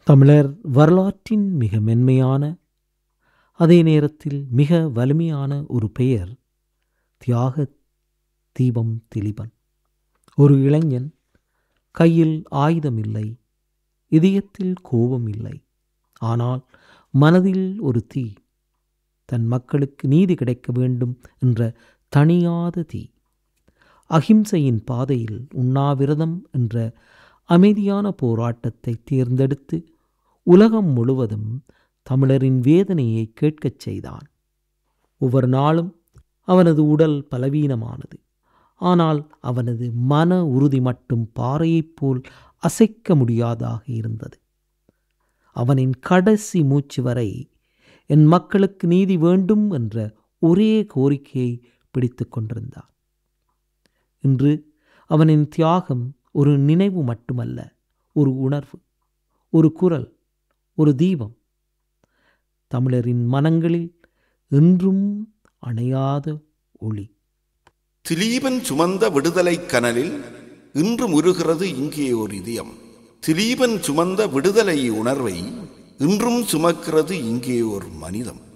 தமிழர் வரலாற்றின் மிக மென்மையான அதே நேரத்தில் மிக வலிமையான ஒரு பெயர் தியாக தீபம் திலீபன் ஒரு இளைஞன் கையில் ஆயுதம் இல்லை இதயத்தில் கோபம் இல்லை ஆனால் மனதில் ஒரு தீ தன் மக்களுக்கு நீதி கிடைக்க வேண்டும் என்ற தணியாத தீ அகிம்சையின் பாதையில் உண்ணாவிரதம் என்ற அமைதியான போராட்டத்தை தேர்ந்தெடுத்து உலகம் முழுவதும் தமிழரின் வேதனையை கேட்கச் செய்தான் ஒவ்வொரு நாளும் அவனது உடல் பலவீனமானது ஆனால் அவனது மன உறுதி மட்டும் பாறையைப் போல் அசைக்க முடியாதாக இருந்தது அவனின் கடைசி மூச்சு வரை என் மக்களுக்கு நீதி வேண்டும் என்ற ஒரே கோரிக்கையை பிடித்து கொண்டிருந்தான் இன்று அவனின் தியாகம் ஒரு நினைவு மட்டுமல்ல ஒரு உணர்வு ஒரு குரல் ஒரு தீபம் தமிழரின் மனங்களில் என்றும் அணையாத ஒளி திலீபன் சுமந்த விடுதலை கனலில் இன்று முருகிறது இங்கே ஒரு இதயம் திலீபன் சுமந்த விடுதலை உணர்வை இன்றும் சுமக்கிறது இங்கே ஒரு மனிதம்